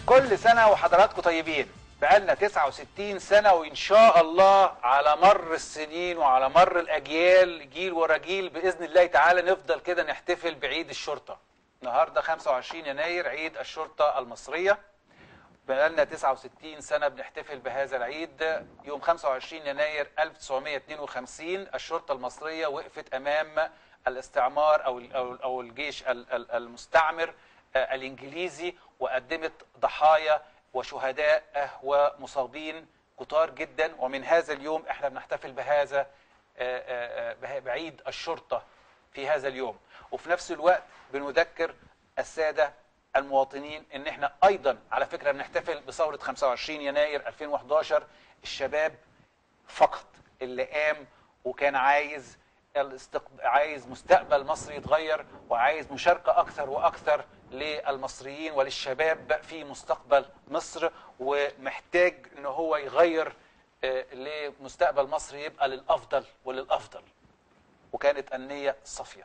كل سنة وحضراتكم طيبين بقالنا 69 سنة وإن شاء الله على مر السنين وعلى مر الأجيال جيل ورا جيل بإذن الله تعالى نفضل كده نحتفل بعيد الشرطة النهاردة 25 يناير عيد الشرطة المصرية بقالنا 69 سنة بنحتفل بهذا العيد يوم 25 يناير 1952 الشرطة المصرية وقفت أمام الاستعمار أو أو أو الجيش ال- ال- المستعمر آه، الإنجليزي وقدمت ضحايا وشهداء آه، ومصابين كتار جدا ومن هذا اليوم احنا بنحتفل بهذا آه، آه، آه، به- بعيد الشرطة في هذا اليوم وفي نفس الوقت بنذكر السادة المواطنين ان احنا ايضا على فكرة بنحتفل بثورة 25 يناير 2011 الشباب فقط اللي قام وكان عايز الاستق... عايز مستقبل مصر يتغير وعايز مشاركة أكثر وأكثر للمصريين وللشباب في مستقبل مصر ومحتاج ان هو يغير آه، لمستقبل مصر يبقى للأفضل وللأفضل وكانت النية صافية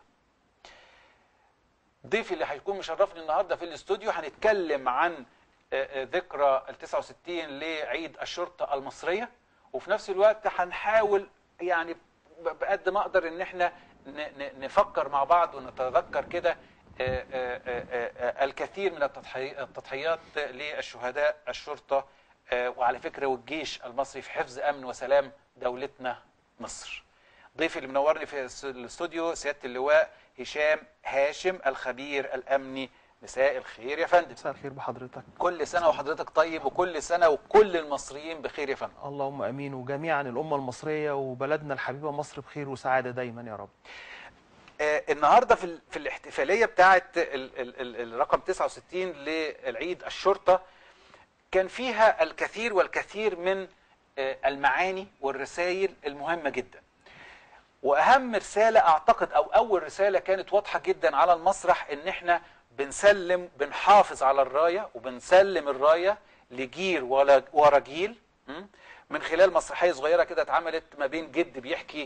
ضيفي اللي هيكون مشرفني النهارده في الاستوديو هنتكلم عن آه، آه، ذكرى ال 69 لعيد الشرطه المصريه وفي نفس الوقت هنحاول يعني ب- بقد ما اقدر ان احنا ن- ن- نفكر مع بعض ونتذكر كده آه، آه، آه، آه، الكثير من التضحي- التضحيات للشهداء الشرطه آه، وعلى فكره والجيش المصري في حفظ امن وسلام دولتنا مصر. ضيفي اللي منورني في الس- الاستوديو سياده اللواء هشام هاشم الخبير الامني مساء الخير يا فندم مساء الخير بحضرتك كل سنه وحضرتك طيب وكل سنه وكل المصريين بخير يا فندم اللهم امين وجميعا الامه المصريه وبلدنا الحبيبه مصر بخير وسعاده دايما يا رب آه النهارده في ال- في الاحتفاليه بتاعه ال- ال- ال- الرقم 69 للعيد الشرطه كان فيها الكثير والكثير من آه المعاني والرسائل المهمه جدا واهم رساله اعتقد او اول رساله كانت واضحه جدا على المسرح ان احنا بنسلم بنحافظ على الرايه وبنسلم الرايه لجيل ولا- ورا جيل م? من خلال مسرحيه صغيره كده اتعملت ما بين جد بيحكي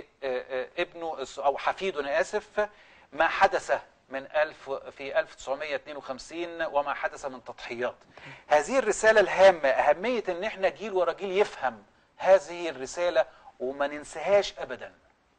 لابنه او حفيده انا اسف ما حدث من ألف في 1952 وما حدث من تضحيات هذه الرسالة الهامة أهمية أن احنا جيل ورا جيل يفهم هذه الرسالة وما ننساهاش أبدا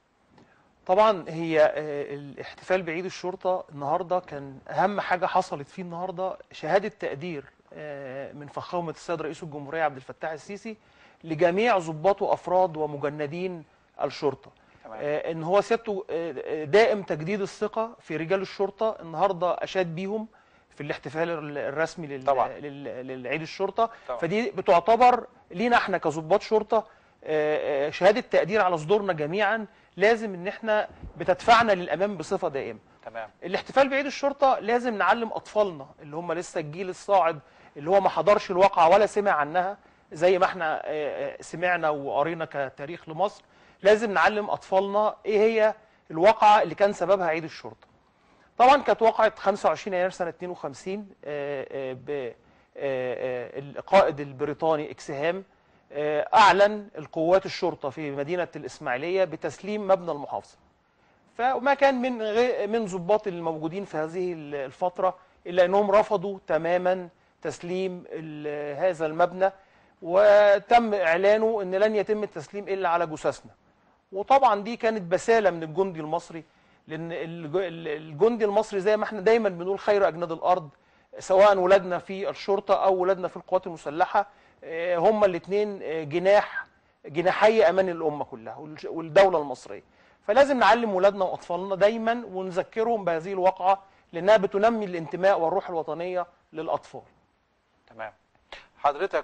طبعا هي آه، الاحتفال بعيد الشرطه النهارده كان اهم حاجه حصلت فيه النهارده شهاده تقدير آه، من فخامه السيد رئيس الجمهوريه عبد الفتاح السيسي لجميع ضباط وافراد ومجندين الشرطه تمام. آه، ان هو سيادته آه، آه، دائم تجديد الثقه في رجال الشرطه النهارده اشاد بيهم في الاحتفال ال- الرسمي لل- طبعا. لل- للعيد الشرطه طبعا. فدي بتعتبر لينا احنا كظباط شرطه آه، آه، شهاده تقدير على صدورنا جميعا لازم ان احنا بتدفعنا للامام بصفه دائمه تمام الاحتفال بعيد الشرطه لازم نعلم اطفالنا اللي هم لسه الجيل الصاعد اللي هو ما حضرش الواقعه ولا سمع عنها زي ما احنا آه، آه، سمعنا وقرينا كتاريخ لمصر لازم نعلم اطفالنا ايه هي الواقعه اللي كان سببها عيد الشرطه طبعا كانت وقعت 25 يناير سنه 52 آه، آه، ب آه، آه، القائد البريطاني اكسهام آه، اعلن القوات الشرطه في مدينه الاسماعيليه بتسليم مبنى المحافظه فما كان من غي- من ضباط الموجودين في هذه الفتره الا انهم رفضوا تماما تسليم ال- هذا المبنى وتم اعلانه ان لن يتم التسليم الا على جثثنا وطبعا دي كانت بساله من الجندي المصري لان الج- ال- الجندي المصري زي ما احنا دايما بنقول خير اجناد الارض سواء ولادنا في الشرطه او ولادنا في القوات المسلحه آه، هما الاثنين جناح جناحي امان الامه كلها والج- والدوله المصريه فلازم نعلم ولادنا واطفالنا دايما ونذكرهم بهذه الواقعه لانها بتنمي الانتماء والروح الوطنيه للاطفال تمام حضرتك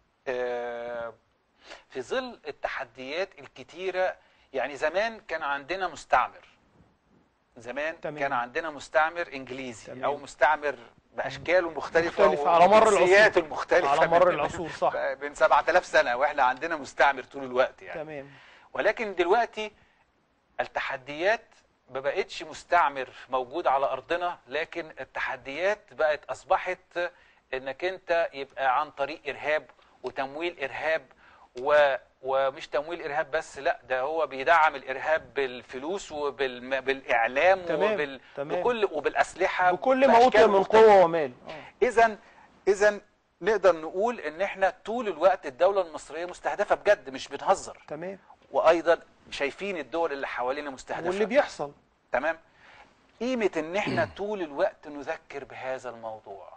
آه، في ظل التحديات الكتيرة يعني زمان كان عندنا مستعمر زمان تمام. كان عندنا مستعمر انجليزي تمام. او مستعمر باشكاله المختلفه مختلفة على مر العصور. وجنسياته المختلفه على مر من- العصور، صح. من 7000 سنه واحنا عندنا مستعمر طول الوقت يعني تمام ولكن دلوقتي التحديات ما بقتش مستعمر موجود على ارضنا لكن التحديات بقت اصبحت انك انت يبقى عن طريق ارهاب وتمويل ارهاب و ومش تمويل ارهاب بس لا ده هو بيدعم الارهاب بالفلوس وبالاعلام تمام، وبال تمام. بكل وبالاسلحه بكل ما بأشكال اوتي من مختلفة. قوه ومال آه. اذا اذا نقدر نقول ان احنا طول الوقت الدوله المصريه مستهدفه بجد مش بنهزر تمام وايضا شايفين الدول اللي حوالينا مستهدفه واللي بيحصل تمام قيمه ان احنا طول الوقت نذكر بهذا الموضوع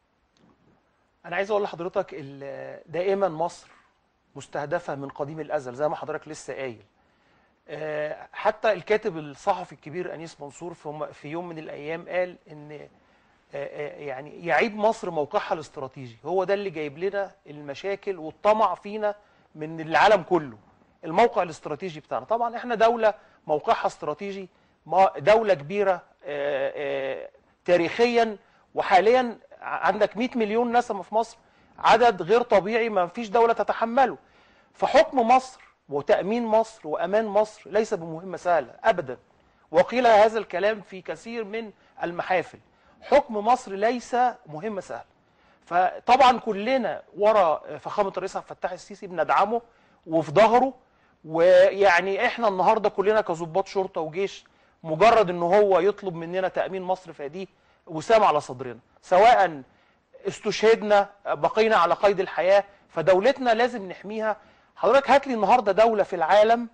انا عايز اقول لحضرتك ال- دائما مصر مستهدفه من قديم الازل زي ما حضرتك لسه قايل آه، حتى الكاتب الصحفي الكبير انيس منصور في م- في يوم من الايام قال ان آه، آه، يعني يعيب مصر موقعها الاستراتيجي هو ده اللي جايب لنا المشاكل والطمع فينا من العالم كله الموقع الاستراتيجي بتاعنا طبعا احنا دولة موقعها استراتيجي ما- دولة كبيرة آه، آه، تاريخيا وحاليا عندك 100 مليون نسمة في مصر عدد غير طبيعي ما فيش دولة تتحمله فحكم مصر وتأمين مصر وأمان مصر ليس بمهمة سهلة أبدا وقيل هذا الكلام في كثير من المحافل حكم مصر ليس مهمة سهلة فطبعا كلنا ورا فخامة الرئيس عبد الفتاح السيسي بندعمه وفي ظهره ويعني احنا النهارده كلنا كظباط شرطة وجيش مجرد ان هو يطلب مننا تأمين مصر فدي وسام على صدرنا سواء استشهدنا بقينا على قيد الحياة فدولتنا لازم نحميها حضرتك هات لي النهارده دولة في العالم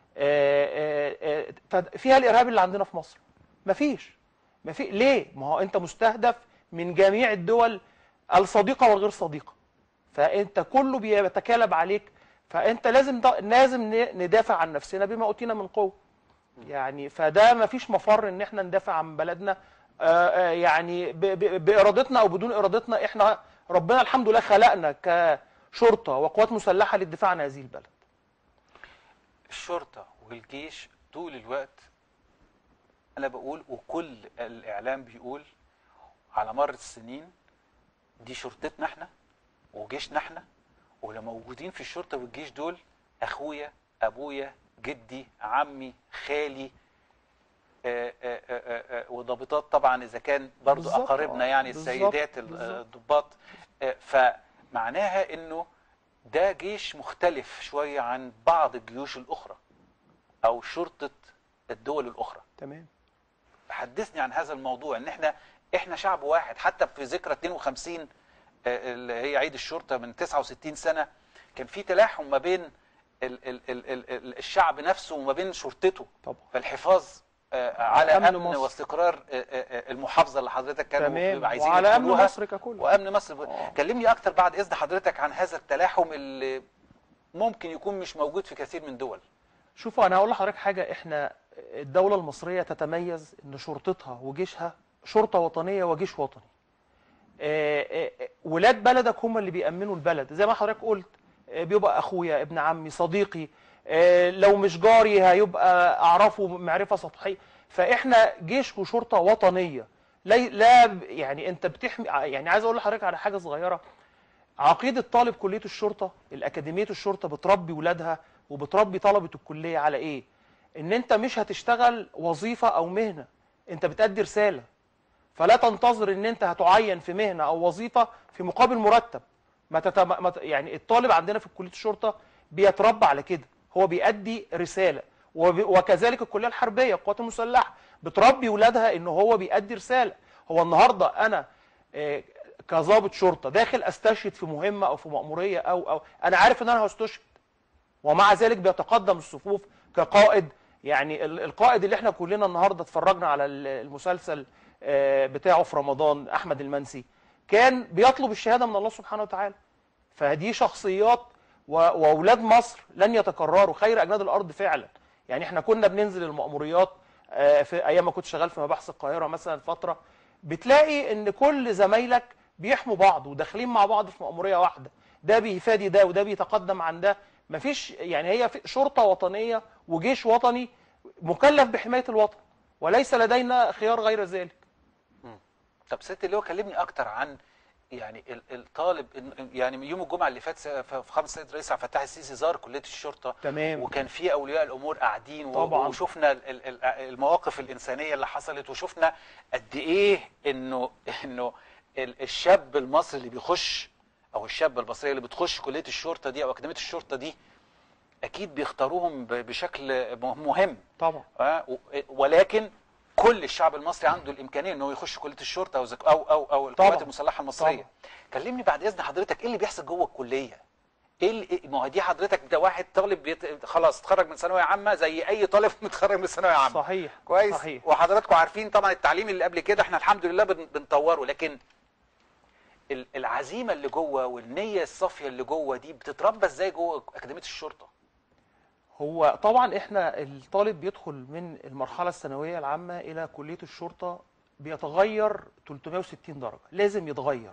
آه، آه، آه، فد- فيها الارهاب اللي عندنا في مصر مفيش مفي ليه ما هو انت مستهدف من جميع الدول الصديقة والغير صديقة فانت كله بيتكالب عليك فانت لازم دا- لازم ن- ندافع عن نفسنا بما اوتينا من قوه يعني فده ما فيش مفر ان احنا ندافع عن بلدنا آه، آه، يعني ب- ب- بارادتنا او بدون ارادتنا احنا ربنا الحمد لله خلقنا كشرطه وقوات مسلحه للدفاع عن هذه البلد الشرطة والجيش طول الوقت أنا بقول وكل الإعلام بيقول على مر السنين دي شرطتنا احنا وجيشنا احنا واللي موجودين في الشرطة والجيش دول أخويا أبويا جدي عمي خالي آه، آه، آه، آه، وضابطات طبعا إذا كان برضو بالظبط، أقاربنا آه، يعني بالظبط، السيدات ال- بالظبط. الضباط آه، فمعناها إنه ده جيش مختلف شوية عن بعض الجيوش الأخرى أو شرطة الدول الأخرى تمام حدثني عن هذا الموضوع ان احنا احنا شعب واحد حتى في ذكرى 52 آه، اللي هي عيد الشرطه من 69 سنه كان في تلاحم ما بين ال ال ال ال ال الشعب نفسه وما بين شرطته طبعا فالحفاظ آه، على أمن امن, مصر. واستقرار آه، آه، آه، المحافظه اللي حضرتك كانوا تمام بيبقى عايزين وعلى امن يدخلوها. مصر ككل وامن مصر آه. كلمني اكتر بعد اذن حضرتك عن هذا التلاحم اللي ممكن يكون مش موجود في كثير من دول شوفوا انا هقول لحضرتك حاجه احنا الدوله المصريه تتميز ان شرطتها وجيشها شرطه وطنيه وجيش وطني آه، آه، آه، ولاد بلدك هم اللي بيأمنوا البلد زي ما حضرتك قلت آه، بيبقى اخويا ابن عمي صديقي آه، لو مش جاري هيبقى اعرفه معرفه سطحيه فاحنا جيش وشرطه وطنيه لا لا يعني انت بتحمي يعني عايز اقول لحضرتك على حاجه صغيره عقيدة طالب كلية الشرطة الأكاديمية الشرطة بتربي ولادها وبتربي طلبة الكلية على إيه؟ إن أنت مش هتشتغل وظيفة أو مهنة أنت بتأدي رسالة فلا تنتظر إن أنت هتعين في مهنة أو وظيفة في مقابل مرتب ما تتم... ما ت... يعني الطالب عندنا في كلية الشرطة بيتربى على كده هو بيأدي رسالة وب... وكذلك الكلية الحربية القوات المسلحة بتربي ولادها إن هو بيأدي رسالة هو النهاردة أنا آه، كظابط شرطه داخل استشهد في مهمه او في مأموريه او او انا عارف ان انا هستشهد ومع ذلك بيتقدم الصفوف كقائد يعني ال- القائد اللي احنا كلنا النهارده اتفرجنا على ال- المسلسل آه، بتاعه في رمضان احمد المنسي كان بيطلب الشهاده من الله سبحانه وتعالى فدي شخصيات و- واولاد مصر لن يتكرروا خير اجناد الارض فعلا يعني احنا كنا بننزل المأموريات آه، في ايام ما كنت شغال في مباحث القاهره مثلا فتره بتلاقي ان كل زمايلك بيحموا بعض وداخلين مع بعض في مأمورية واحدة ده بيفادي ده وده بيتقدم عن ده مفيش يعني هي في شرطة وطنية وجيش وطني مكلف بحماية الوطن وليس لدينا خيار غير ذلك طب ست اللي هو كلمني اكتر عن يعني ال- الطالب إن- يعني يوم الجمعه اللي فات س- في خمس سنه رئيس عبد الفتاح السيسي زار كليه الشرطه تمام وكان في اولياء الامور قاعدين و- طبعاً. وشفنا ال- ال- ال- المواقف الانسانيه اللي حصلت وشفنا قد ايه انه انه ال- الشاب المصري اللي بيخش او الشاب المصريه اللي بتخش كليه الشرطه دي او اكاديميه الشرطه دي اكيد بيختاروهم ب- بشكل مهم طبعا آه، و- ولكن كل الشعب المصري عنده الامكانيه انه يخش كليه الشرطه او زك- او او, أو طبعاً. القوات المسلحه المصريه طبعاً. كلمني بعد اذن حضرتك ايه اللي بيحصل جوه الكليه ايه اللي- إيه- ما هو دي حضرتك ده واحد طالب بيت... خلاص اتخرج من ثانويه عامه زي اي طالب متخرج من ثانويه عامه صحيح كويس صحيح وحضراتكم عارفين طبعا التعليم اللي قبل كده احنا الحمد لله بن- بنطوره لكن ال- العزيمه اللي جوه والنيه الصافيه اللي جوه دي بتتربى ازاي جوه اكاديميه الشرطه هو طبعا احنا الطالب بيدخل من المرحله الثانويه العامه الى كليه الشرطه بيتغير 360 درجه لازم يتغير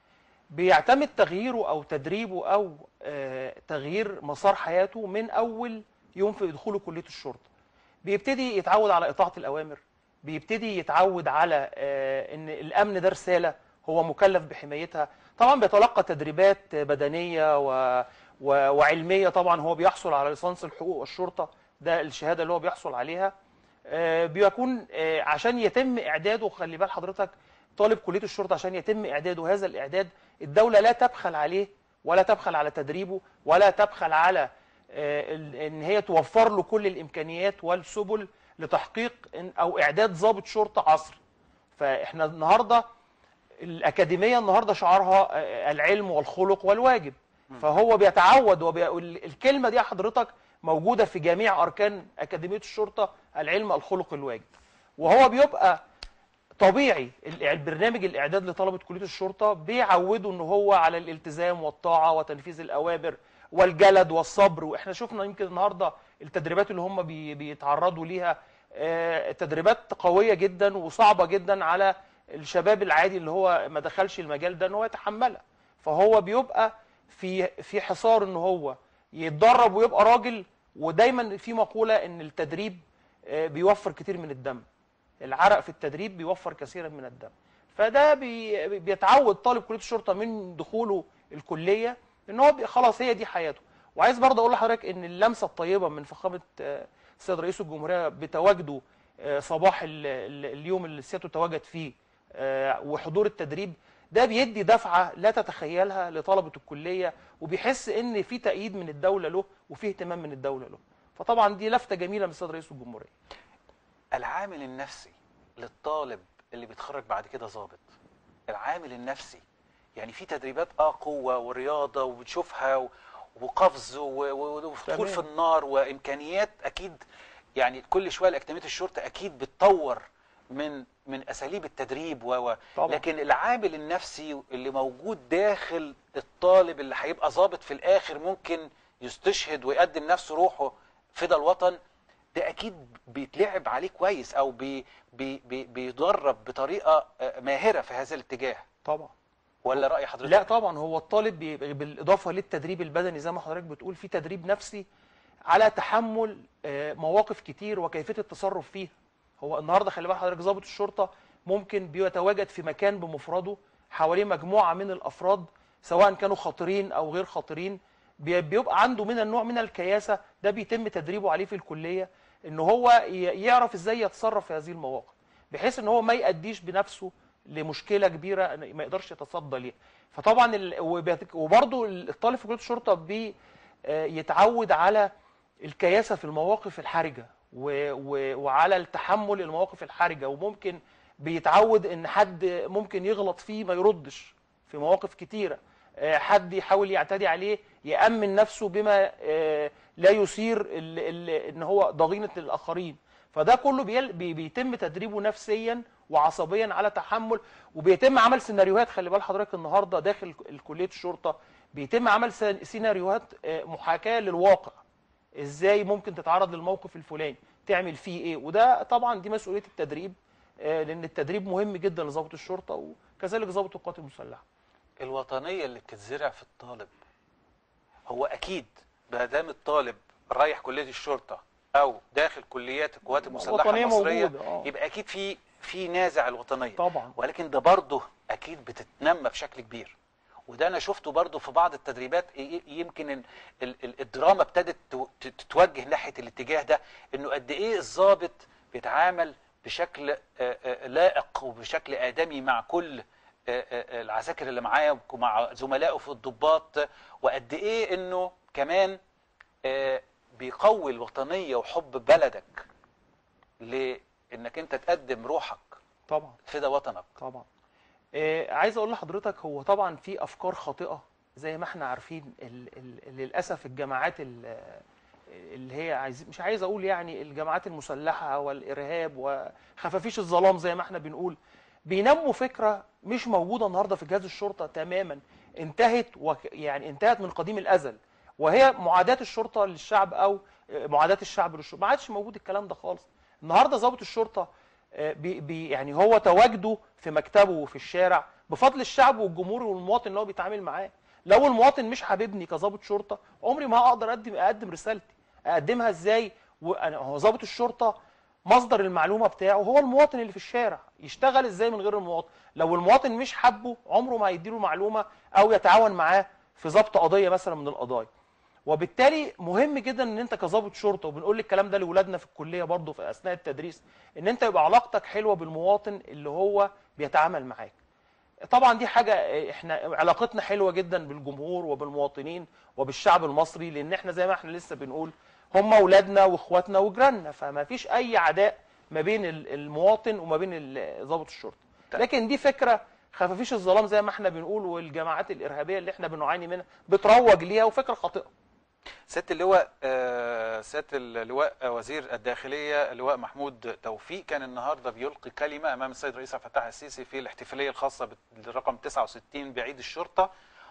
بيعتمد تغييره او تدريبه او آه، تغيير مسار حياته من اول يوم في دخوله كليه الشرطه بيبتدي يتعود على اطاعه الاوامر بيبتدي يتعود على آه، ان الامن ده رساله هو مكلف بحمايتها طبعا بيتلقى تدريبات بدنيه و... و... وعلميه طبعا هو بيحصل على ليسانس الحقوق والشرطه ده الشهاده اللي هو بيحصل عليها آه، بيكون آه، عشان يتم اعداده خلي بال حضرتك طالب كليه الشرطه عشان يتم اعداده هذا الاعداد الدوله لا تبخل عليه ولا تبخل على تدريبه ولا تبخل على آه، ال- ان هي توفر له كل الامكانيات والسبل لتحقيق إن- او اعداد ضابط شرطه عصري فاحنا النهارده الاكاديميه النهارده شعارها آه، العلم والخلق والواجب فهو بيتعود وبي... ال- الكلمه دي حضرتك موجوده في جميع اركان اكاديميه الشرطه العلم الخلق الواجب وهو بيبقى طبيعي ال- البرنامج الاعداد لطلبه كليه الشرطه بيعودوا ان هو على الالتزام والطاعه وتنفيذ الاوامر والجلد والصبر واحنا شفنا يمكن النهارده التدريبات اللي هم بي بيتعرضوا ليها آه، تدريبات قويه جدا وصعبه جدا على الشباب العادي اللي هو ما دخلش المجال ده ان هو يتحملها فهو بيبقى في في حصار ان هو يتدرب ويبقى راجل ودايما في مقوله ان التدريب آه، بيوفر كتير من الدم العرق في التدريب بيوفر كثيرا من الدم فده بي بيتعود طالب كليه الشرطه من دخوله الكليه ان هو بي- خلاص هي دي حياته وعايز برضه اقول لحضرتك ان اللمسه الطيبه من فخامه آه، السيد رئيس الجمهوريه بتواجده آه، صباح ال- ال- اليوم اللي سيادته تواجد فيه آه، وحضور التدريب ده بيدي دفعه لا تتخيلها لطلبه الكليه وبيحس ان في تأييد من الدوله له وفي اهتمام من الدوله له فطبعا دي لفته جميله من السيد رئيس الجمهوريه العامل النفسي للطالب اللي بيتخرج بعد كده ظابط العامل النفسي يعني في تدريبات اه قوه ورياضه وبتشوفها و- وقفز و- و- ودخول في تمام. النار وامكانيات اكيد يعني كل شويه الاكاديميه الشرطه اكيد بتطور من من اساليب التدريب و و- طبعا. لكن العامل النفسي اللي موجود داخل الطالب اللي هيبقى ظابط في الاخر ممكن يستشهد ويقدم نفسه روحه فدى الوطن ده اكيد بيتلعب عليه كويس او بي بي بي بيدرب بطريقه آه، ماهره في هذا الاتجاه طبعا ولا راي حضرتك لا طبعا هو الطالب بي- بالاضافه للتدريب البدني زي ما حضرتك بتقول في تدريب نفسي على تحمل آه، مواقف كتير وكيفيه التصرف فيها هو النهارده خلي بالك حضرتك ضابط الشرطه ممكن بيتواجد في مكان بمفرده حواليه مجموعه من الافراد سواء كانوا خطيرين او غير خطيرين بي- بيبقى عنده من النوع من الكياسه ده بيتم تدريبه عليه في الكليه ان هو ي- يعرف ازاي يتصرف في هذه المواقف بحيث ان هو ما يأديش بنفسه لمشكله كبيره ما يقدرش يتصدى ليها فطبعا ال... وبيت- وبرضه الطالب في كليه الشرطه بي آه، يتعود على الكياسه في المواقف الحرجه و... و... وعلى التحمل المواقف الحرجه وممكن بيتعود ان حد ممكن يغلط فيه ما يردش في مواقف كتيره آه، حد يحاول يعتدي عليه يأمن نفسه بما آه، لا يثير ال... ال... ان هو ضغينه الاخرين فده كله بيل... بي... بيتم تدريبه نفسيا وعصبيا على تحمل وبيتم عمل سيناريوهات خلي بال حضرتك النهارده داخل كليه الشرطه بيتم عمل سين- سيناريوهات آه، محاكاه للواقع ازاي ممكن تتعرض للموقف الفلاني تعمل فيه ايه وده طبعا دي مسؤوليه التدريب آه، لان التدريب مهم جدا لضابط الشرطه وكذلك ضابط القوات المسلحه الوطنيه اللي بتتزرع في الطالب هو اكيد ما دام الطالب رايح كليه الشرطه او داخل كليات القوات المسلحه الوطنية المصريه موجودة، آه. يبقى اكيد في في نازع الوطنيه طبعا ولكن ده برضه اكيد بتتنمى بشكل كبير وده انا شفته برضه في بعض التدريبات ي- ي- يمكن ال- ال- ال- الدراما ابتدت تو- ت- تتوجه ناحيه الاتجاه ده انه قد ايه الضابط بيتعامل بشكل آه، آه، لائق وبشكل ادمي مع كل آه، آه، العساكر اللي معاه ومع زملائه في الضباط وقد ايه انه كمان آه، بيقوي الوطنيه وحب بلدك انك انت تقدم روحك طبعا فدا وطنك طبعا آه عايز اقول لحضرتك هو طبعا في افكار خاطئه زي ما احنا عارفين ال ال للاسف الجماعات ال- اللي هي عايز مش عايز اقول يعني الجماعات المسلحه والارهاب وخفافيش الظلام زي ما احنا بنقول بينموا فكره مش موجوده النهارده في جهاز الشرطه تماما انتهت وك يعني انتهت من قديم الازل وهي معاداه الشرطه للشعب او آه، معاداه الشعب للشرطه ما عادش موجود الكلام ده خالص النهارده ضابط الشرطه آه، بي بي يعني هو تواجده في مكتبه وفي الشارع بفضل الشعب والجمهور والمواطن اللي هو بيتعامل معاه لو المواطن مش حاببني كظابط شرطه عمري ما هقدر اقدم اقدم رسالتي اقدمها ازاي وانا هو ظابط الشرطه مصدر المعلومه بتاعه هو المواطن اللي في الشارع يشتغل ازاي من غير المواطن لو المواطن مش حابه عمره ما هيديله معلومه او يتعاون معاه في ضبط قضيه مثلا من القضايا وبالتالي مهم جدا ان انت كظابط شرطه وبنقول الكلام ده لاولادنا في الكليه برضه في اثناء التدريس ان انت يبقى علاقتك حلوه بالمواطن اللي هو بيتعامل معاك طبعا دي حاجه احنا علاقتنا حلوه جدا بالجمهور وبالمواطنين وبالشعب المصري لان احنا زي ما احنا لسه بنقول هم اولادنا واخواتنا وجيراننا فما فيش اي عداء ما بين ال- المواطن وما بين ال- ضابط الشرطه طيب. لكن دي فكره خفافيش الظلام زي ما احنا بنقول والجماعات الارهابيه اللي احنا بنعاني منها بتروج ليها وفكره خاطئه سياده اللواء آه، سياده اللواء آه، وزير الداخليه اللواء محمود توفيق كان النهارده بيلقي كلمه امام السيد الرئيس عبد الفتاح السيسي في الاحتفاليه الخاصه بالرقم 69 بعيد الشرطه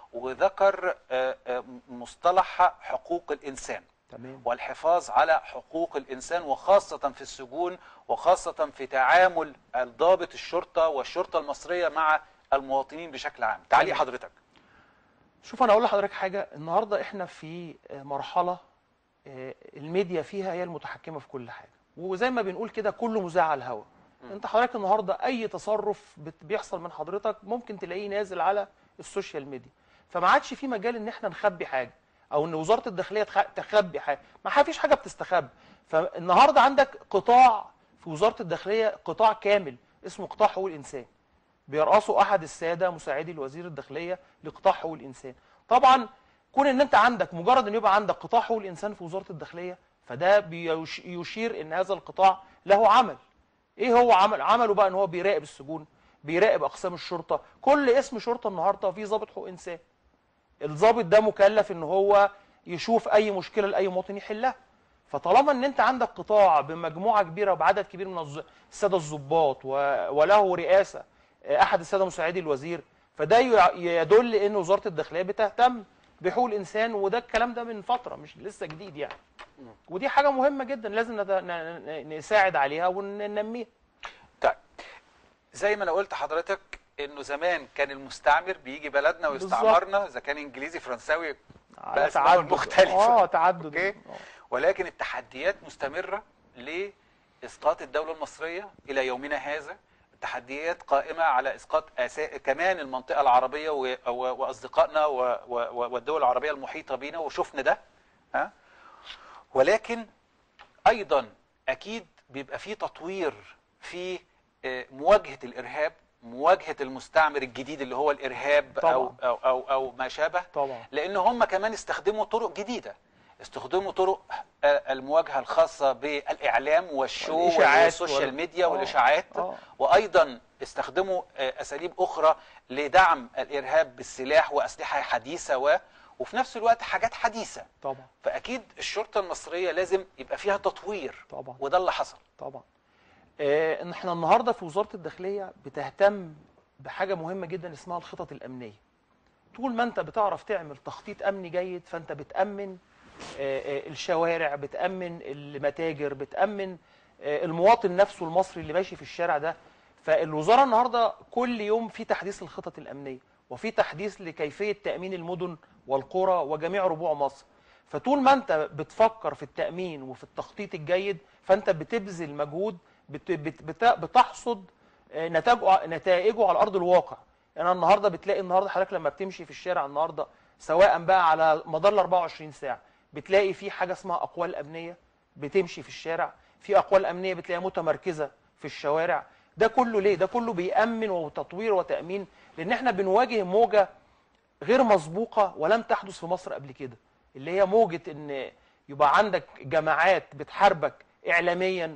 وذكر آه، آه، مصطلح حقوق الانسان تمام والحفاظ على حقوق الإنسان وخاصة في السجون وخاصة في تعامل الضابط الشرطة والشرطة المصرية مع المواطنين بشكل عام تعليق تمام. حضرتك شوف انا اقول لحضرتك حاجه النهارده احنا في مرحله آه، الميديا فيها هي المتحكمه في كل حاجه وزي ما بنقول كده كله مذاع على الهواء انت حضرتك النهارده اي تصرف بت- بيحصل من حضرتك ممكن تلاقيه نازل على السوشيال ميديا فما عادش في مجال ان احنا نخبي حاجه او ان وزاره الداخليه تخ- تخبي حاجه ما فيش حاجه بتستخبى فالنهارده عندك قطاع في وزاره الداخليه قطاع كامل اسمه قطاع حقوق الانسان بيرأسه احد الساده مساعدي الوزير الداخليه لقطاع حقوق الانسان طبعا كون ان انت عندك مجرد ان يبقى عندك قطاع حقوق الانسان في وزاره الداخليه فده بيش- يشير ان هذا القطاع له عمل ايه هو عمل عمله بقى ان هو بيراقب السجون بيراقب اقسام الشرطه كل اسم شرطه النهارده فيه ضابط حقوق انسان الضابط ده مكلف ان هو يشوف اي مشكله لاي مواطن يحلها فطالما ان انت عندك قطاع بمجموعه كبيره وبعدد كبير من الز- الساده الضباط و- وله رئاسه آه، احد الساده مساعدي الوزير فده ي- يدل ان وزاره الداخليه بتهتم بحقوق الانسان وده الكلام ده من فتره مش لسه جديد يعني ودي حاجه مهمه جدا لازم نت- ن- ن- نساعد عليها وننميها طيب زي ما انا قلت حضرتك انه زمان كان المستعمر بيجي بلدنا ويستعمرنا اذا كان انجليزي فرنساوي على أسباب تعدد مختلفة. اه تعدد أوكي. آه. ولكن التحديات مستمرة لإسقاط الدولة المصرية إلى يومنا هذا تحديات قائمة على إسقاط أسا... كمان المنطقة العربية و... و... وأصدقائنا و... و... والدول العربية المحيطة بينا وشفنا ده ها؟ ولكن أيضا أكيد بيبقى في تطوير في آه، مواجهة الإرهاب مواجهة المستعمر الجديد اللي هو الإرهاب أو, طبعاً. أو, أو, أو ما شابه طبعا لان هم كمان استخدموا طرق جديده استخدموا طرق آه، المواجهه الخاصه بالاعلام والشو والإشاعات والسوشيال وال- ميديا آه، والاشاعات آه. وايضا استخدموا آه، اساليب اخرى لدعم الارهاب بالسلاح واسلحه حديثه و وفي نفس الوقت حاجات حديثه طبعا فاكيد الشرطه المصريه لازم يبقى فيها تطوير طبعا وده اللي حصل طبعا آه، ان احنا النهارده في وزاره الداخليه بتهتم بحاجه مهمه جدا اسمها الخطط الامنيه طول ما انت بتعرف تعمل تخطيط امني جيد فانت بتامن آه، آه، الشوارع بتامن المتاجر بتامن آه، المواطن نفسه المصري اللي ماشي في الشارع ده فالوزاره النهارده كل يوم في تحديث الخطط الامنيه وفي تحديث لكيفيه تامين المدن والقرى وجميع ربوع مصر فطول ما انت بتفكر في التامين وفي التخطيط الجيد فانت بتبذل مجهود بت بت بت بتحصد آه، نتائجه نتائجه على ارض الواقع انا النهارده بتلاقي النهارده حضرتك لما بتمشي في الشارع النهارده سواء بقى على مدار ال 24 ساعه بتلاقي في حاجه اسمها اقوال امنيه بتمشي في الشارع في اقوال امنيه بتلاقيها متمركزه في الشوارع ده كله ليه ده كله بيامن وتطوير وتامين لان احنا بنواجه موجه غير مسبوقه ولم تحدث في مصر قبل كده اللي هي موجه ان يبقى عندك جماعات بتحاربك اعلاميا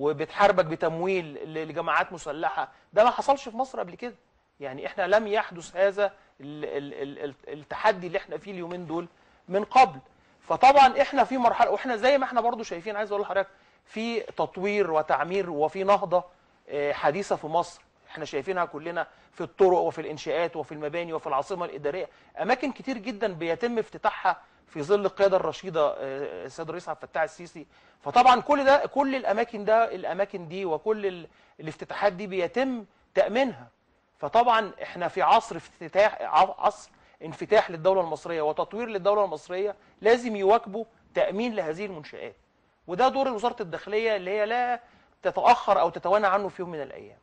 وبتحاربك بتمويل ل- لجماعات مسلحه ده ما حصلش في مصر قبل كده يعني احنا لم يحدث هذا ال ال ال ال التحدي اللي احنا فيه اليومين دول من قبل فطبعا احنا في مرحله واحنا زي ما احنا برضو شايفين عايز اقول لحضرتك في تطوير وتعمير وفي نهضه آه، حديثه في مصر احنا شايفينها كلنا في الطرق وفي الانشاءات وفي المباني وفي العاصمه الاداريه اماكن كتير جدا بيتم افتتاحها في ظل القياده الرشيده آه، السيد الرئيس عبد الفتاح السيسي فطبعا كل ده كل الاماكن ده الاماكن دي وكل ال- الافتتاحات دي بيتم تامينها فطبعا احنا في عصر افتتاح ع- عصر انفتاح للدوله المصريه وتطوير للدوله المصريه لازم يواكبوا تامين لهذه المنشات وده دور وزاره الداخليه اللي هي لا تتاخر او تتوانى عنه في يوم من الايام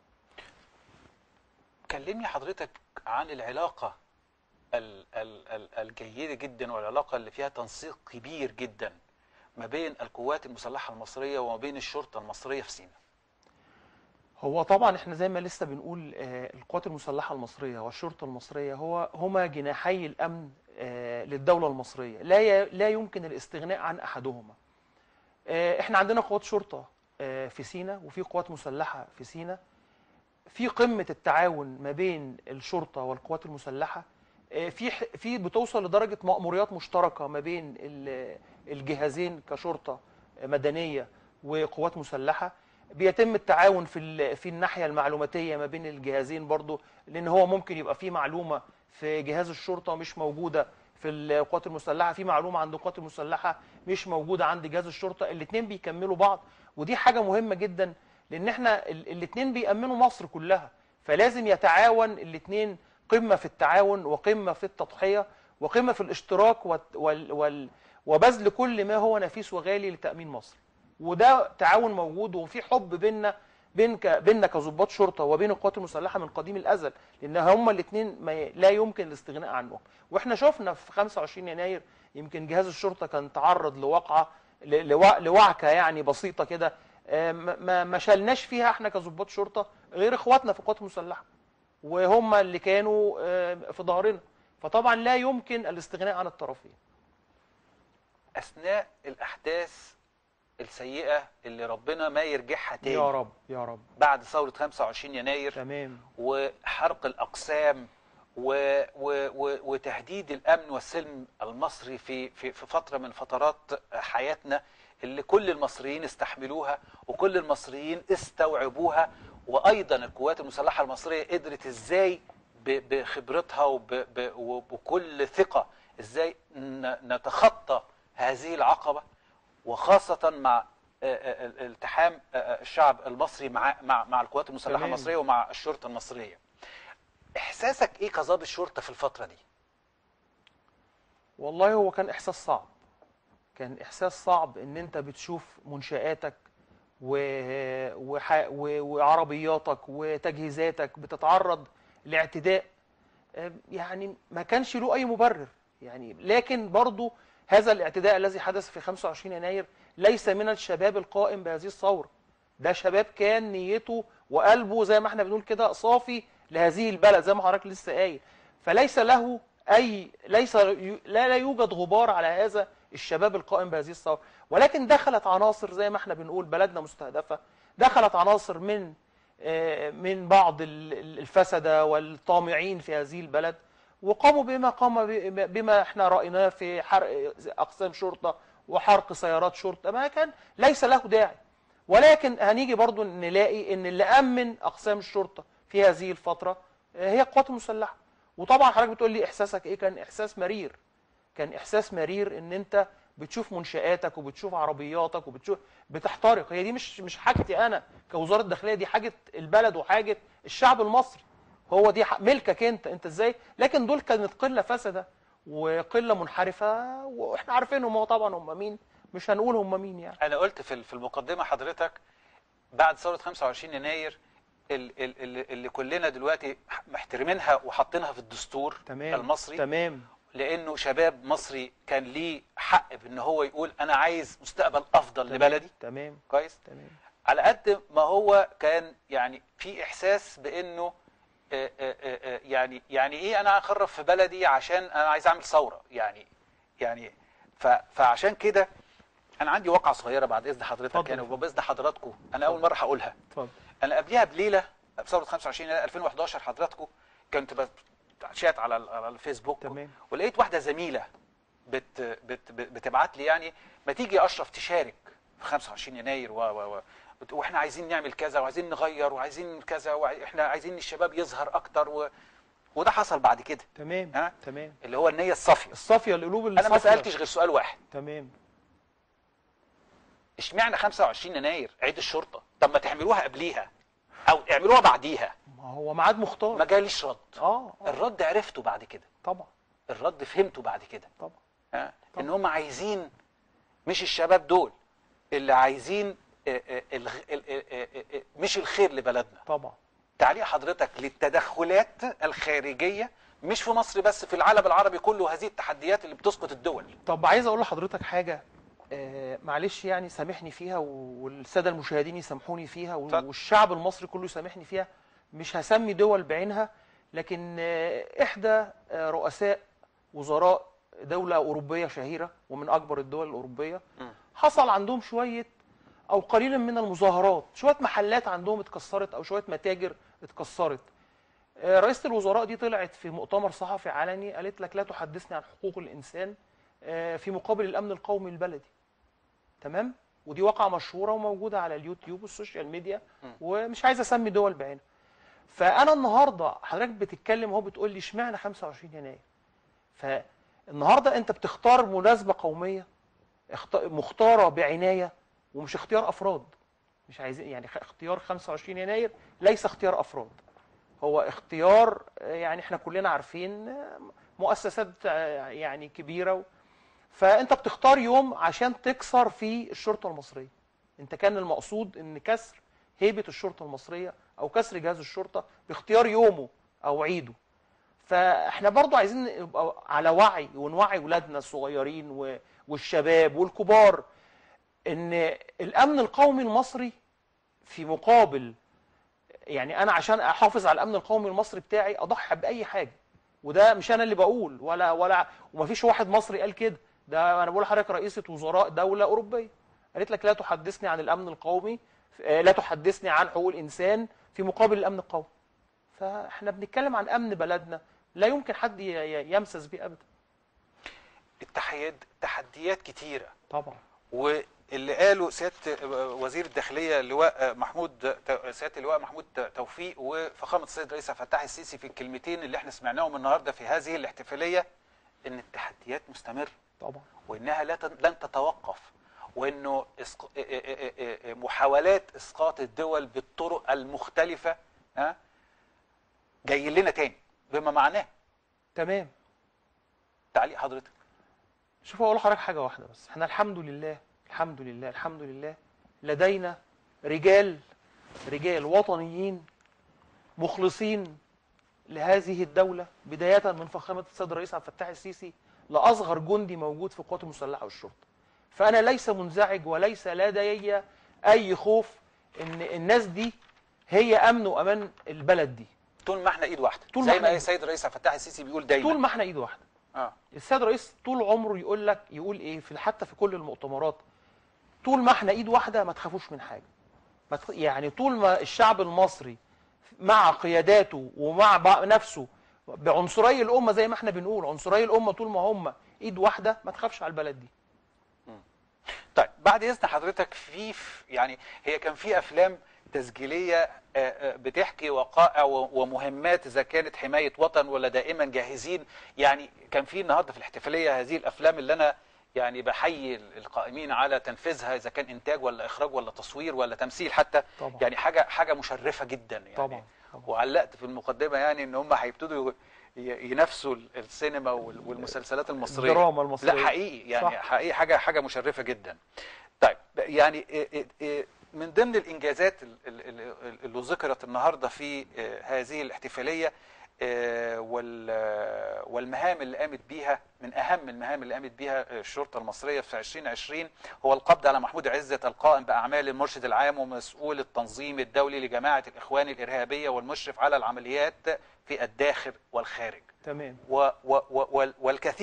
كلمني حضرتك عن العلاقة ال- ال- ال- الجيدة جدا والعلاقة اللي فيها تنسيق كبير جدا ما بين القوات المسلحة المصرية وما بين الشرطة المصرية في سيناء هو طبعا احنا زي ما لسه بنقول آه، القوات المسلحه المصريه والشرطه المصريه هو هما جناحي الامن آه، للدوله المصريه لا ي- لا يمكن الاستغناء عن احدهما آه، احنا عندنا قوات شرطه آه، في سينا وفي قوات مسلحه في سينا في قمه التعاون ما بين الشرطه والقوات المسلحه آه، في ح- في بتوصل لدرجه مأموريات مشتركه ما بين ال- الجهازين كشرطه مدنيه وقوات مسلحه بيتم التعاون في ال- في الناحيه المعلوماتيه ما بين الجهازين برضو لان هو ممكن يبقى في معلومه في جهاز الشرطه مش موجوده في القوات المسلحه في معلومه عند القوات المسلحه مش موجوده عند جهاز الشرطه الاثنين بيكملوا بعض ودي حاجه مهمه جدا لان احنا الاثنين بيأمنوا مصر كلها فلازم يتعاون الاثنين قمه في التعاون وقمه في التضحيه وقمه في الاشتراك وال وال وال وبذل كل ما هو نفيس وغالي لتأمين مصر وده تعاون موجود وفي حب بيننا بين ك... بيننا كظباط شرطه وبين القوات المسلحه من قديم الازل لان هما الاثنين ما ي... لا يمكن الاستغناء عنهم واحنا شفنا في 25 يناير يمكن جهاز الشرطه كان تعرض لواقعه ل... لو... لوعكه يعني بسيطه كده آه، ما ما- ما شالناش فيها احنا كظباط شرطه غير اخواتنا في القوات المسلحه وهم اللي كانوا آه، في ظهرنا فطبعا لا يمكن الاستغناء عن الطرفين أثناء الأحداث السيئة اللي ربنا ما يرجعها تاني يا رب يا رب بعد ثورة 25 يناير تمام وحرق الأقسام و و و وتهديد الأمن والسلم المصري في في في فترة من فترات حياتنا اللي كل المصريين استحملوها وكل المصريين استوعبوها وأيضا القوات المسلحة المصرية قدرت إزاي ب- بخبرتها وب- ب- وبكل ثقة إزاي ن- نتخطى هذه العقبة وخاصة مع آه، آه، آه، التحام آه، آه، الشعب المصري مع مع مع القوات المسلحة تمام. المصرية ومع الشرطة المصرية. إحساسك إيه كظابط شرطة في الفترة دي؟ والله هو كان احساس صعب كان احساس صعب ان انت بتشوف منشآتك و... وح... و... وعربياتك وتجهيزاتك بتتعرض لاعتداء آه، يعني ما كانش له اي مبرر يعني لكن برضو هذا الاعتداء الذي حدث في 25 يناير ليس من الشباب القائم بهذه الثورة ده شباب كان نيته وقلبه زي ما احنا بنقول كده صافي لهذه البلد زي ما حضرتك لسه قايل فليس له اي ليس لا لا يوجد غبار على هذا الشباب القائم بهذه الثوره ولكن دخلت عناصر زي ما احنا بنقول بلدنا مستهدفه دخلت عناصر من آه، من بعض ال- ال- الفسده والطامعين في هذه البلد وقاموا بما قام ب- بما احنا رايناه في حرق اقسام شرطه وحرق سيارات شرطه ما كان ليس له داعي ولكن هنيجي برضو نلاقي ان اللي امن اقسام الشرطه في هذه الفتره آه، هي القوات المسلحه وطبعا حضرتك بتقول لي احساسك ايه كان احساس مرير كان احساس مرير ان انت بتشوف منشآتك وبتشوف عربياتك وبتشوف بتحترق هي دي مش مش حاجتي انا كوزاره داخليه دي حاجه البلد وحاجه الشعب المصري هو دي ح- ملكك انت انت ازاي لكن دول كانت قله فسده وقله منحرفه واحنا عارفينهم هو طبعا هم مين مش هنقول هم مين يعني أنا قلت في في المقدمة حضرتك بعد ثورة 25 يناير ال- ال- ال- اللي كلنا دلوقتي محترمينها وحاطينها في الدستور تمام المصري تمام لانه شباب مصري كان ليه حق بان هو يقول انا عايز مستقبل افضل تمام، لبلدي تمام كويس تمام على قد ما هو كان يعني في احساس بانه آه، آه، آه، آه، يعني يعني ايه انا اخرب في بلدي عشان انا عايز اعمل ثوره يعني يعني ف- فعشان كده انا عندي واقعه صغيره بعد اذن حضرتك اتفضل. يعني وباذن حضراتكم انا اول مره هقولها اتفضل انا قبلها بليله بثوره 25 يناير 2011 حضراتكم كنت بت- شات على ال- على الفيسبوك تمام. ولقيت واحده زميله بت بت بت- بتبعت لي يعني ما تيجي يا اشرف تشارك في 25 يناير و و و بت- واحنا عايزين نعمل كذا وعايزين نغير وعايزين كذا واحنا عايزين الشباب يظهر اكتر و وده حصل بعد كده تمام ها؟ تمام اللي هو النيه الصافيه الصافيه القلوب انا ما الصافية. سالتش غير سؤال واحد تمام اشمعنى 25 يناير عيد الشرطه طب ما تعملوها قبليها او اعملوها بعديها ما هو ميعاد ما مختار جاليش رد اه آه، الرد عرفته بعد كده طبعا الرد فهمته بعد كده طبعا ها؟ طبعا. ان هم عايزين مش الشباب دول اللي عايزين آه، آه، الغ- ال- آه، آه، آه، مش الخير لبلدنا طبعا تعليق حضرتك للتدخلات الخارجيه مش في مصر بس في العالم العربي كله وهذه التحديات اللي بتسقط الدول طب عايز اقول لحضرتك حاجه آه معلش يعني سامحني فيها والساده المشاهدين يسامحوني فيها اتفضل. والشعب المصري كله يسامحني فيها مش هسمي دول بعينها لكن آه احدى آه رؤساء وزراء دوله اوروبيه شهيره ومن اكبر الدول الاوروبيه مم. حصل عندهم شويه او قليلا من المظاهرات شويه محلات عندهم اتكسرت او شويه متاجر اتكسرت آه، رئيسة الوزراء دي طلعت في مؤتمر صحفي علني قالت لك لا تحدثني عن حقوق الإنسان آه، في مقابل الأمن القومي البلدي تمام ودي واقعة مشهورة وموجودة على اليوتيوب والسوشيال ميديا ومش عايز أسمي دول بعينها فأنا النهاردة حضرتك بتتكلم اهو بتقول لي اشمعنى 25 يناير فالنهاردة أنت بتختار مناسبة قومية اخت- مختارة بعناية ومش اختيار أفراد مش عايزين يعني خ- اختيار 25 يناير ليس اختيار أفراد هو اختيار آه، يعني احنا كلنا عارفين آه، مؤسسات آه، يعني كبيره و... فانت بتختار يوم عشان تكسر فيه الشرطه المصريه انت كان المقصود ان كسر هيبه الشرطه المصريه او كسر جهاز الشرطه باختيار يومه او عيده فاحنا برضو عايزين نبقى على وعي ونوعي ولادنا الصغيرين و... والشباب والكبار ان الامن القومي المصري في مقابل يعني انا عشان احافظ على الامن القومي المصري بتاعي اضحي باي حاجه وده مش انا اللي بقول ولا ولا ومفيش واحد مصري قال كده ده انا بقول لحضرتك رئيسه وزراء دوله اوروبيه قالت لك لا تحدثني عن الامن القومي آه، لا تحدثني عن حقوق الانسان في مقابل الامن القومي فاحنا بنتكلم عن امن بلدنا لا يمكن حد ي- ي- يمسس بيه ابدا التحيات تحديات كتيره طبعا واللي قاله سياده وزير الداخليه اللواء محمود سياده اللواء محمود توفيق وفخامه السيد رئيس عبد الفتاح السيسي في الكلمتين اللي احنا سمعناهم النهارده في هذه الاحتفاليه ان التحديات مستمره طبعا وانها لا تن- لن تتوقف وانه إسق... إ- إ- إ- إ- محاولات اسقاط الدول بالطرق المختلفه ها جاي لنا تاني بما معناه تمام تعليق حضرتك شوف اقول لحضرتك حاجه واحده بس احنا الحمد لله الحمد لله الحمد لله لدينا رجال رجال وطنيين مخلصين لهذه الدوله بدايه من فخامه السيد الرئيس عبد الفتاح السيسي لاصغر جندي موجود في القوات المسلحه والشرطه فانا ليس منزعج وليس لدي اي خوف ان الناس دي هي امن وامان البلد دي طول ما احنا ايد واحده طول ما زي احنا ما إيد- السيد الرئيس عبد الفتاح السيسي بيقول دايما طول ما احنا ايد واحده اه السيد الرئيس طول عمره يقول لك يقول ايه في حتى في كل المؤتمرات طول ما احنا ايد واحده ما تخافوش من حاجه ما تخ... يعني طول ما الشعب المصري مع قياداته ومع بع- نفسه بعنصري الامه زي ما احنا بنقول عنصري الامه طول ما هم ايد واحده ما تخافش على البلد دي طيب بعد اذن حضرتك في في- يعني هي كان في افلام تسجيليه آه، آه، بتحكي وقائع و- ومهمات اذا كانت حمايه وطن ولا دائما جاهزين يعني كان في النهارده في الاحتفاليه هذه الافلام اللي انا يعني بحيي القائمين على تنفيذها اذا كان انتاج ولا اخراج ولا تصوير ولا تمثيل حتى طبعا. يعني حاجه حاجه مشرفه جدا يعني طبعا طبعا وعلقت في المقدمه يعني ان هم هيبتدوا ي- ينافسوا السينما وال- والمسلسلات المصريه الدراما المصريه لا حقيقي يعني صح. حقيقي حاجه حاجه مشرفه جدا طيب يعني إيه- إيه- إيه من ضمن الانجازات ال- ال- ال- اللي ذكرت النهارده في آه، هذه الاحتفاليه آه، وال- آه، والمهام اللي قامت بيها من اهم المهام اللي قامت بيها الشرطه المصريه في 2020 هو القبض على محمود عزت القائم باعمال المرشد العام ومسؤول التنظيم الدولي لجماعه الاخوان الارهابيه والمشرف على العمليات في الداخل والخارج تمام و و و وال- والكثير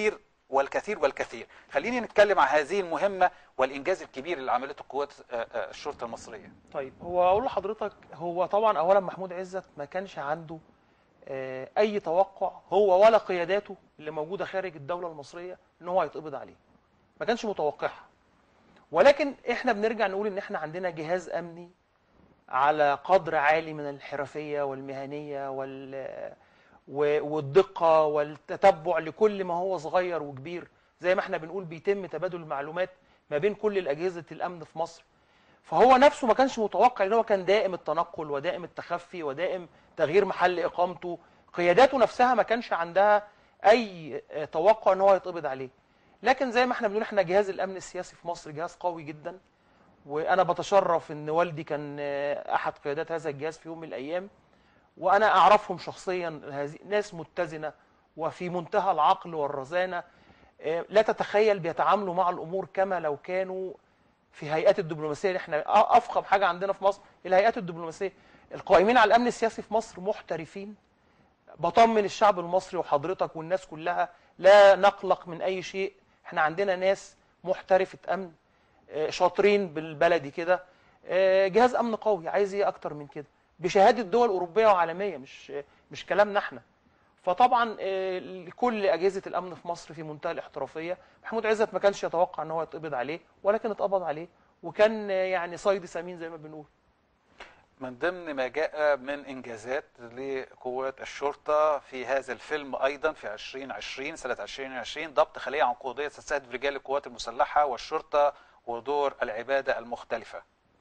والكثير والكثير خليني نتكلم عن هذه المهمة والإنجاز الكبير اللي عملته قوات آه، آه، الشرطة المصرية طيب هو اقول لحضرتك هو طبعا اولا محمود عزت ما كانش عنده آه، اي توقع هو ولا قياداته اللي موجوده خارج الدوله المصريه ان هو هيتقبض عليه ما كانش متوقعها ولكن احنا بنرجع نقول ان احنا عندنا جهاز امني على قدر عالي من الحرفيه والمهنيه وال و- والدقه والتتبع لكل ما هو صغير وكبير زي ما احنا بنقول بيتم تبادل المعلومات ما بين كل اجهزه الامن في مصر فهو نفسه ما كانش متوقع ان هو كان دائم التنقل ودائم التخفي ودائم تغيير محل اقامته قياداته نفسها ما كانش عندها اي آه، توقع ان هو يتقبض عليه لكن زي ما احنا بنقول احنا جهاز الامن السياسي في مصر جهاز قوي جدا وانا بتشرف ان والدي كان آه، احد قيادات هذا الجهاز في يوم من الايام وانا اعرفهم شخصيا هذه ناس متزنه وفي منتهى العقل والرزانه آه، لا تتخيل بيتعاملوا مع الامور كما لو كانوا في هيئات الدبلوماسيه اللي احنا افخم حاجه عندنا في مصر الهيئات الدبلوماسيه القائمين على الامن السياسي في مصر محترفين بطمن الشعب المصري وحضرتك والناس كلها لا نقلق من اي شيء احنا عندنا ناس محترفه امن آه، شاطرين بالبلدي كده آه، جهاز امن قوي عايز ايه اكتر من كده بشهاده دول اوروبيه وعالميه مش مش كلامنا احنا فطبعا آه، كل اجهزه الامن في مصر في منتهى الاحترافيه محمود عزت ما كانش يتوقع ان هو يتقبض عليه ولكن اتقبض عليه وكان آه، يعني صيد سمين زي ما بنقول من ضمن ما جاء من إنجازات لقوات الشرطة في هذا الفيلم أيضا في 2020 سنة 2020 ضبط خلية عنقودية تستهدف رجال القوات المسلحة والشرطة ودور العبادة المختلفة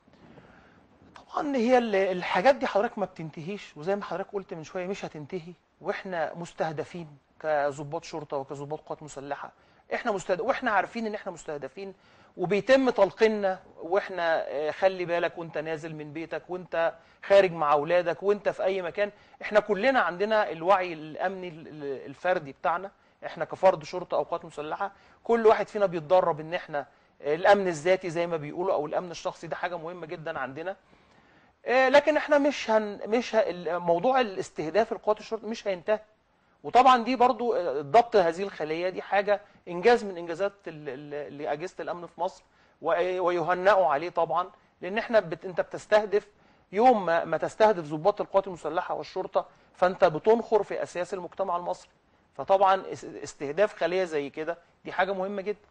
طبعا هي ال- الحاجات دي حضرتك ما بتنتهيش وزي ما حضرتك قلت من شويه مش هتنتهي واحنا مستهدفين كظباط شرطه وكظباط قوات مسلحه احنا مستهدف واحنا عارفين ان احنا مستهدفين وبيتم تلقيننا واحنا آه، خلي بالك وانت نازل من بيتك وانت خارج مع اولادك وانت في اي مكان احنا كلنا عندنا الوعي الامني ال- ال- الفردي بتاعنا احنا كفرد شرطه او قوات مسلحه كل واحد فينا بيتدرب ان احنا آه، الامن الذاتي زي ما بيقولوا او الامن الشخصي ده حاجه مهمه جدا عندنا آه، لكن احنا مش هن مش ه... ال- موضوع الاستهداف القوات الشرطه مش هينتهي وطبعا دي برضو آه، ضبط هذه الخليه دي حاجه انجاز من انجازات ال- ال- لاجهزه الامن في مصر و- ويهنئوا عليه طبعا لان احنا بت... انت بتستهدف يوم ما, ما تستهدف ضباط القوات المسلحه والشرطه فانت بتنخر في اساس المجتمع المصري فطبعا اس- استهداف خليه زي كده دي حاجه مهمه جدا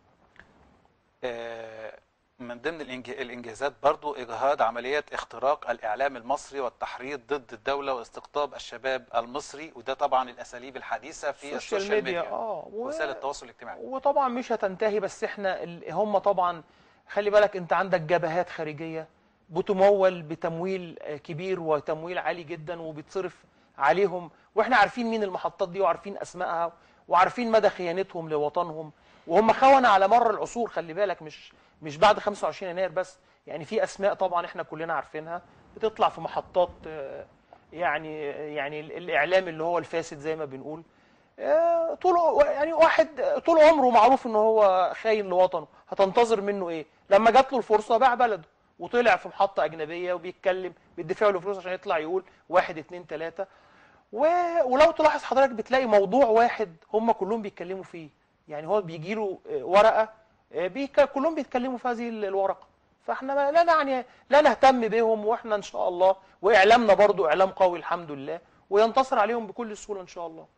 آه، من ضمن الإنج- الإنجازات برضو إجهاض عمليات اختراق الإعلام المصري والتحريض ضد الدولة واستقطاب الشباب المصري وده طبعا الأساليب الحديثة في السوشيال ميديا اه و- وسائل التواصل الاجتماعي وطبعا مش هتنتهي بس احنا ال- هم طبعا خلي بالك انت عندك جبهات خارجيه بتمول بتمويل آه، كبير وتمويل عالي جدا وبيتصرف عليهم واحنا عارفين مين المحطات دي وعارفين اسمائها وعارفين مدى خيانتهم لوطنهم وهم خونه على مر العصور خلي بالك مش مش بعد 25 يناير بس يعني في اسماء طبعا احنا كلنا عارفينها بتطلع في محطات آه، يعني يعني ال- الاعلام اللي هو الفاسد زي ما بنقول آه، طول يعني واحد طول عمره معروف ان هو خاين لوطنه هتنتظر منه ايه لما جات له الفرصه باع بلده وطلع في محطه اجنبيه وبيتكلم بيدفعوا له فلوس عشان يطلع يقول واحد اتنين تلاته و... ولو تلاحظ حضرتك بتلاقي موضوع واحد هم كلهم بيتكلموا فيه يعني هو بيجي له ورقه آه، بيك... كلهم بيتكلموا في هذه ال- الورقه فاحنا ما- لا يعني لا نهتم بهم واحنا ان شاء الله واعلامنا برضو اعلام قوي الحمد لله وينتصر عليهم بكل سهوله ان شاء الله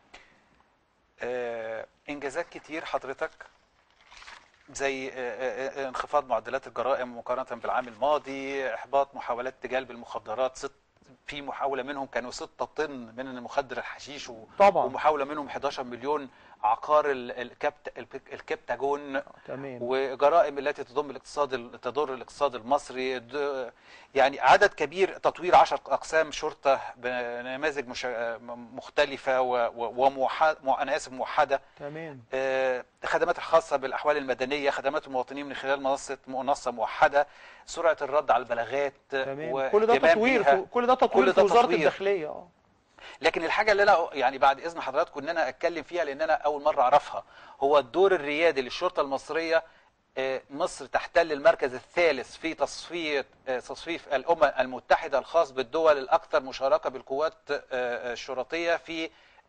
آه، انجازات كتير حضرتك زي آه، آه، آه، انخفاض معدلات الجرائم مقارنة بالعام الماضي احباط محاولات تجالب المخدرات ست في محاولة منهم كانوا 6 طن من مخدر الحشيش و- طبعا ومحاولة منهم 11 مليون عقار ال- الكبت البك- الكبتاجون تمام وجرائم التي تضم الاقتصاد ال- تضر الاقتصاد المصري د- يعني عدد كبير تطوير 10 اقسام شرطه بنماذج مش- مختلفه و- و- وموحد مو- انا اسف موحده تمام آه، خدمات الخاصه بالاحوال المدنيه خدمات المواطنين من خلال منصه منصه موحده سرعه الرد على البلاغات تمام كل ده واهتمام تطوير بيها. في كل ده تطوير كل في ده وزاره تطوير. الداخليه اه لكن الحاجه اللي انا يعني بعد اذن حضراتكم ان انا اتكلم فيها لان انا اول مره اعرفها هو الدور الريادي للشرطه المصريه آه، مصر تحتل المركز الثالث في تصفيه آه، تصفيف الامم المتحده الخاص بالدول الاكثر مشاركه بالقوات آه، الشرطيه في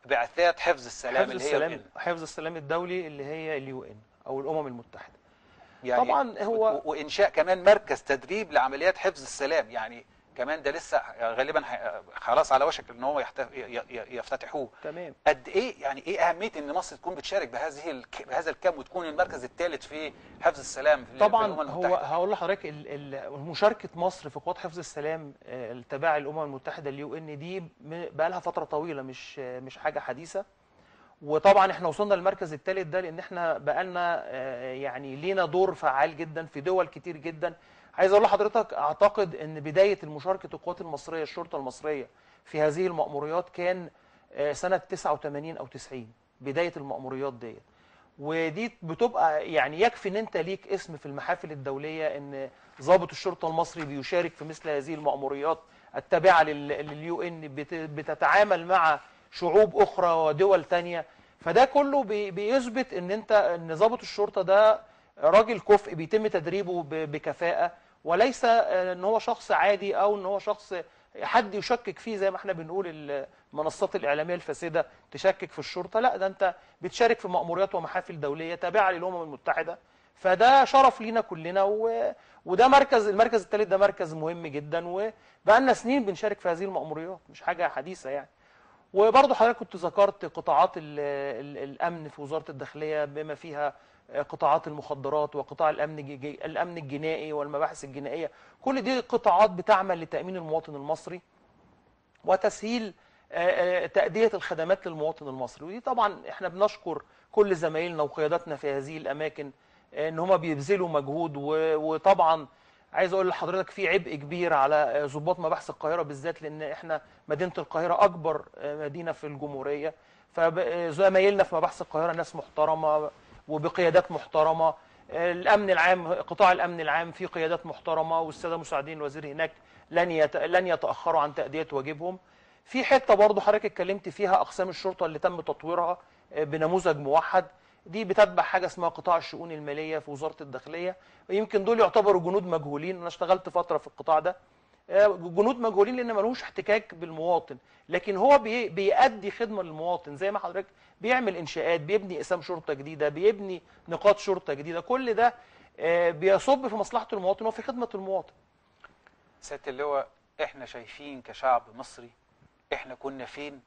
بعثات حفظ السلام حفظ اللي هي السلام UN. حفظ السلام الدولي اللي هي اليو ان او الامم المتحده يعني طبعاً هو- و- وانشاء كمان مركز تدريب لعمليات حفظ السلام يعني كمان ده لسه غالبا ح- خلاص على وشك ان هو يحت- ي- ي- يفتتحوه تمام قد ايه يعني ايه اهميه ان مصر تكون بتشارك بهذه الك... بهذا الكم وتكون المركز الثالث في حفظ السلام في طبعا في الامم هو المتحده هقول لحضرتك ال- ال- مشاركه مصر في قوات حفظ السلام آه، التابعه للامم المتحده اليو ان دي م- بقى لها فتره طويله مش آه، مش حاجه حديثه وطبعا احنا وصلنا للمركز الثالث ده لان احنا بقى لنا يعني لينا دور فعال جدا في دول كتير جدا عايز اقول لحضرتك اعتقد ان بدايه المشاركه القوات المصريه الشرطه المصريه في هذه المأموريات كان آه، سنه 89 او 90 بدايه المأموريات ديت ودي بتبقى يعني يكفي ان انت ليك اسم في المحافل الدوليه ان ضابط الشرطه المصري بيشارك في مثل هذه المأموريات التابعه لليو ان بتتعامل مع شعوب اخرى ودول تانية فده كله بي- بيثبت ان انت ان ضابط الشرطه ده راجل كفء بيتم تدريبه ب- بكفاءه وليس آه، ان هو شخص عادي او ان هو شخص حد يشكك فيه زي ما احنا بنقول المنصات الاعلاميه الفاسده تشكك في الشرطه لا ده انت بتشارك في مأموريات ومحافل دوليه تابعه للامم المتحده فده شرف لينا كلنا و... وده مركز المركز الثالث ده مركز مهم جدا وبقالنا سنين بنشارك في هذه المأموريات مش حاجه حديثه يعني وبرضه حضرتك كنت ذكرت قطاعات ال ال الامن في وزاره الداخليه بما فيها قطاعات المخدرات وقطاع الامن الج- الامن الجنائي والمباحث الجنائيه كل دي قطاعات بتعمل لتامين المواطن المصري وتسهيل آه، آه، تأدية الخدمات للمواطن المصري ودي طبعا احنا بنشكر كل زمايلنا وقياداتنا في هذه الأماكن آه، ان هم بيبذلوا مجهود و- وطبعا عايز اقول لحضرتك في عبء كبير على آه، ضباط مباحث القاهرة بالذات لان احنا مدينة القاهرة اكبر آه، مدينة في الجمهورية فزمايلنا في مباحث القاهرة ناس محترمة وبقيادات محترمة آه، الامن العام قطاع الامن العام فيه قيادات محترمه والساده مساعدين الوزير هناك لن يت... لن يتاخروا عن تاديه واجبهم في حته برضه حضرتك اتكلمت فيها اقسام الشرطه اللي تم تطويرها آه، بنموذج موحد دي بتتبع حاجه اسمها قطاع الشؤون الماليه في وزاره الداخليه ويمكن دول يعتبروا جنود مجهولين انا اشتغلت فتره في القطاع ده آه، جنود مجهولين لان ملوش احتكاك بالمواطن لكن هو بي بيأدي خدمه للمواطن زي ما حضرتك بيعمل انشاءات بيبني اقسام شرطه جديده بيبني نقاط شرطه جديده كل ده آه، بيصب في مصلحه المواطن وفي خدمه المواطن سياده اللواء احنا شايفين كشعب مصري احنا كنا فين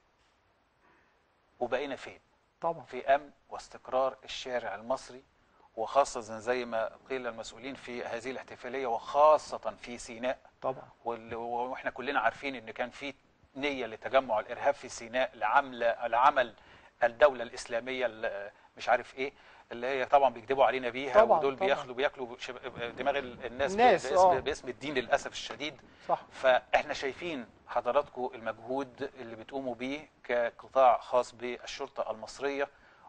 وبقينا فين طبعا في امن واستقرار الشارع المصري وخاصه زي ما قيل المسؤولين في هذه الاحتفاليه وخاصه في سيناء طبعا وال- واحنا كلنا عارفين ان كان في نيه لتجمع الارهاب في سيناء لعمل لعمل الدوله الاسلاميه ال- مش عارف ايه اللي هي طبعا بيكذبوا علينا بيها طبعاً، ودول طبعاً. بياكلوا بياكلوا شب- دماغ ال- الناس, الناس، باسم, آه. باسم الدين للاسف الشديد صح فاحنا شايفين حضراتكم المجهود اللي بتقوموا بيه كقطاع خاص بالشرطه المصريه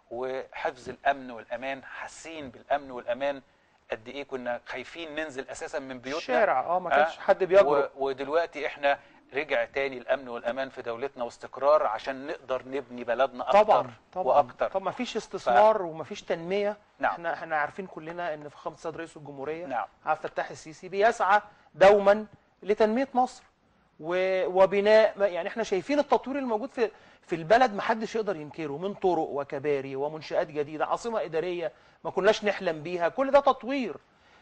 وحفظ الامن والامان حاسين بالامن والامان قد ايه كنا خايفين ننزل اساسا من بيوتنا الشارع اه ما آه، كانش حد بيجرؤ و- ودلوقتي احنا رجع تاني الامن والامان في دولتنا واستقرار عشان نقدر نبني بلدنا اكتر طبعا طبعا واكتر طب ما فيش استثمار وما فيش تنميه نعم. احنا احنا عارفين كلنا ان فخامه السيد رئيس الجمهوريه نعم عبد الفتاح السيسي بيسعى دوما لتنميه مصر و- وبناء يعني احنا شايفين التطوير الموجود في في البلد ما حدش يقدر ينكره من طرق وكباري ومنشآت جديده عاصمه اداريه ما كناش نحلم بيها كل ده تطوير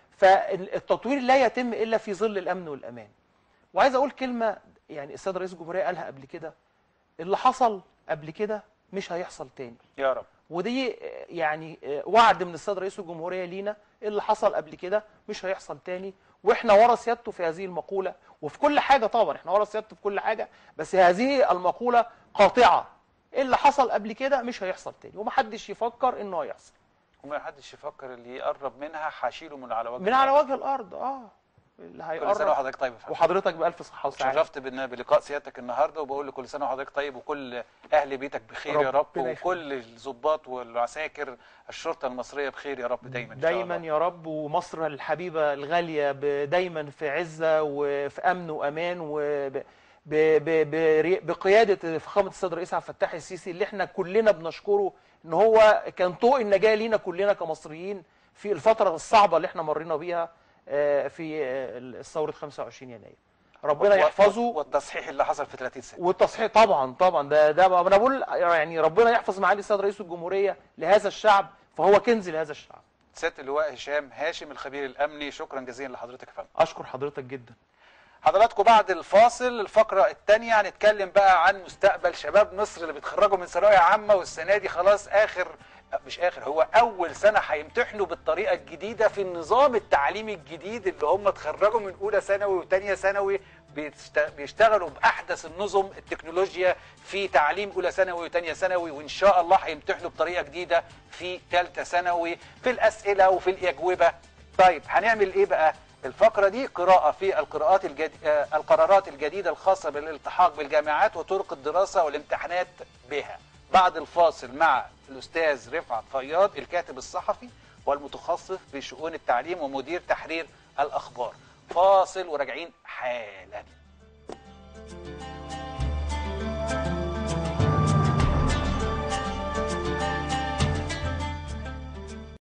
فالتطوير لا يتم الا في ظل الامن والامان وعايز اقول كلمه يعني السيد رئيس الجمهوريه قالها قبل كده اللي حصل قبل كده مش هيحصل تاني يا رب ودي آه، يعني آه، وعد من السيد رئيس الجمهوريه لينا اللي حصل قبل كده مش هيحصل تاني واحنا ورا سيادته في هذه المقوله وفي كل حاجه طبعا احنا ورا سيادته في كل حاجه بس هذه المقوله قاطعه اللي حصل قبل كده مش هيحصل تاني ومحدش يفكر انه هيحصل وما حدش يفكر اللي يقرب منها حاشيله من على وجه من على الأرض. وجه الارض اه اللي كل سنه هيقرب وحضرتك طيب يا فندم. وحضرتك بالف صحه وسعاده شرفت بن- بلقاء سيادتك النهارده وبقول لكل سنه وحضرتك طيب وكل اهل بيتك بخير يا رب ربنا يخليك. وكل الضباط والعساكر الشرطه المصريه بخير يا رب دايما إن شاء دايما الله. يا رب ومصر الحبيبه الغاليه ب- دايما في عزه وفي امن وامان وب ب- ب- بري- بقياده فخامه السيد الرئيس عبد الفتاح السيسي اللي احنا كلنا بنشكره ان هو كان طوق النجاه لينا كلنا كمصريين في الفتره الصعبه اللي احنا مرينا بيها آه، في آه، ثوره 25 يناير ربنا و- يحفظه والتصحيح اللي حصل في 30 سنه والتصحيح طبعا طبعا ده ده ما انا بقول يعني ربنا يحفظ معالي السيد رئيس الجمهوريه لهذا الشعب فهو كنز لهذا الشعب سياده اللواء هشام هاشم الخبير الامني شكرا جزيلا لحضرتك يا فندم اشكر حضرتك جدا حضراتكم بعد الفاصل الفقرة الثانية هنتكلم بقى عن مستقبل شباب مصر اللي بيتخرجوا من ثانوية عامة والسنة دي خلاص آخر مش آخر هو أول سنة هيمتحنوا بالطريقة الجديدة في النظام التعليمي الجديد اللي هم اتخرجوا من أولى ثانوي وثانية ثانوي بيشت- بيشتغلوا بأحدث النظم التكنولوجيا في تعليم أولى ثانوي وثانية ثانوي وإن شاء الله هيمتحنوا بطريقة جديدة في ثالثة ثانوي في الأسئلة وفي الأجوبة طيب هنعمل إيه بقى؟ الفقرة دي قراءة في القراءات الجد... آه، القرارات الجديدة الخاصة بالالتحاق بالجامعات وطرق الدراسة والامتحانات بها بعد الفاصل مع الأستاذ رفعت فياض الكاتب الصحفي والمتخصص في شؤون التعليم ومدير تحرير الأخبار فاصل وراجعين حالا